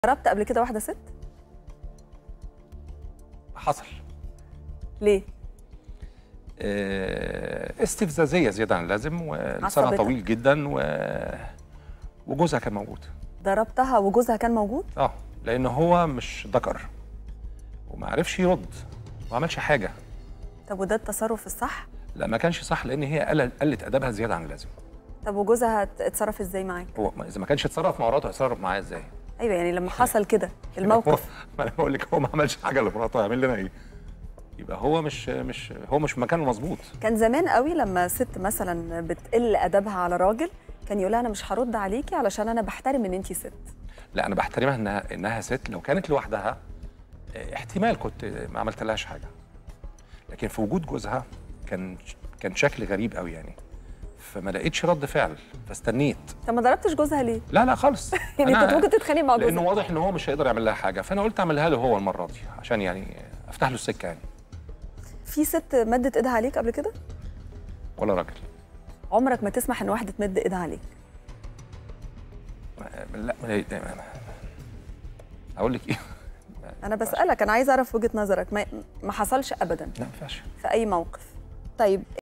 ضربت قبل كده واحده ست حصل ليه آه، استفزازيه زياده عن اللازم ولسانها عصبتك. طويل جدا و... وجوزها كان موجود ضربتها وجوزها كان موجود اه لان هو مش ذكر وما عرفش يرد ما عملش حاجه طب وده التصرف الصح لا ما كانش صح لان هي قل- قلت ادبها زياده عن اللازم طب وجوزها ات- اتصرف ازاي معاك هو ما- اذا ما كانش اتصرف مع مراته هيتصرف معايا ازاي ايوه يعني لما حصل كده هو الموقف ما انا بقول لك هو ما عملش حاجه لمراته هيعمل لنا ايه يبقى هو مش مش هو مش في مكانه مظبوط كان زمان قوي لما ست مثلا بتقل ادبها على راجل كان يقول لها انا مش هرد عليكي علشان انا بحترم ان انت ست لا انا بحترمها انها انها ست لو كانت لوحدها اه، احتمال كنت ما عملت لهاش حاجه لكن في وجود جوزها كان كان شكل غريب قوي يعني فما لقيتش رد فعل فاستنيت طب ما ضربتش جوزها ليه لا لا خالص يعني أنا- كنت ممكن تتخانق مع لانه جوزها واضح ان هو مش هيقدر يعمل لها حاجه فانا قلت اعملها له هو المره دي عشان يعني افتح له السكه يعني في ست مدت ايدها عليك قبل كده ولا راجل عمرك ما تسمح ان واحده تمد ايدها عليك ما- لا ما- اقول لك ايه انا بسالك انا عايزه اعرف وجهه نظرك ما, ما حصلش ابدا لا ما ينفعش في اي موقف طيب